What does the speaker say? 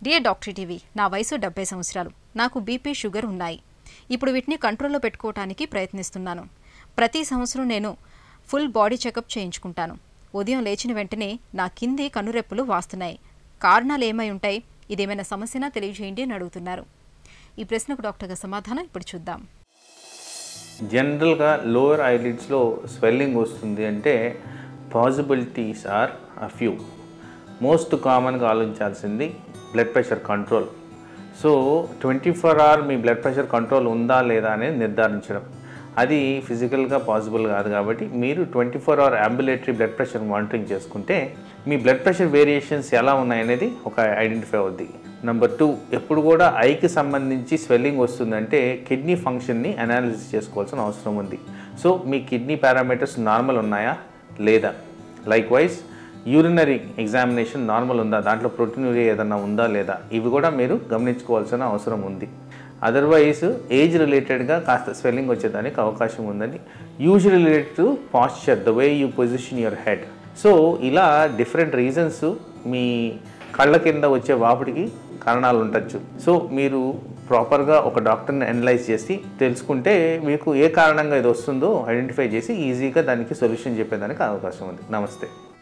dear doctor TV నా వయసు డెబ్బై సంవత్సరాలు నాకు బీపీ షుగర్ ఉన్నాయి ఇప్పుడు వీటిని కంట్రోల్లో పెట్టుకోవటానికి ప్రయత్నిస్తున్నాను ప్రతి సంవత్సరం నేను ఫుల్ బాడీ చెకప్ చేయించుకుంటాను ఉదయం లేచిన వెంటనే నా కింది కనురెప్పులు వాస్తున్నాయి కారణాలు ఏమై ఉంటాయి ఇదేమైనా సమస్యనా తెలియజేయండి అని అడుగుతున్నారు ఈ ప్రశ్నకు డాక్టర్ గారి సమాధానం ఇప్పుడు చూద్దాం జనరల్గా లోయర్ ఐలిడ్స్లో స్వెల్లింగ్ వస్తుంది అంటే possibilities are a few most కామన్గా ఆలోచించాల్సింది blood pressure control so twenty four hour మీ బ్లడ్ ప్రెషర్ కంట్రోల్ ఉందా లేదా అనేది నిర్ధారించడం అది ఫిజికల్గా పాసిబుల్ కాదు కాబట్టి మీరు twenty four hour ambulatory blood pressure monitoring చేసుకుంటే మీ బ్లడ్ ప్రెషర్ వేరియేషన్స్ ఎలా ఉన్నాయనేది ఒక ఐడెంటిఫై అవుద్ది నెంబర్ టూ ఎప్పుడు కూడా ఐకి సంబంధించి స్వెల్లింగ్ వస్తుందంటే కిడ్నీ ఫంక్షన్ని అనాలిసిస్ చేసుకోవాల్సిన అవసరం ఉంది సో మీ కిడ్నీ పారామీటర్స్ నార్మల్ ఉన్నాయా లేదా likewise urinary examination normal ఉందా దాంట్లో ప్రోటీనూరియా ఏదన్నా ఉందా లేదా ఇవి కూడా మీరు గమనించుకోవాల్సిన అవసరం ఉంది అదర్వైజ్ ఏజ్ రిలేటెడ్గా కాస్త స్వెల్లింగ్ వచ్చేదానికి అవకాశం ఉందని usual related to posture the way you position your head so ఇలా డిఫరెంట్ రీజన్స్ మీ కళ్ళ కింద వచ్చే వాపుడికి కారణాలు ఉండొచ్చు సో మీరు ప్రాపర్గా ఒక డాక్టర్ని అనలైజ్ చేసి తెలుసుకుంటే మీకు ఏ కారణంగా ఇది వస్తుందో ఐడెంటిఫై చేసి ఈజీగా దానికి సొల్యూషన్ చెప్పేదానికి అవకాశం ఉంది నమస్తే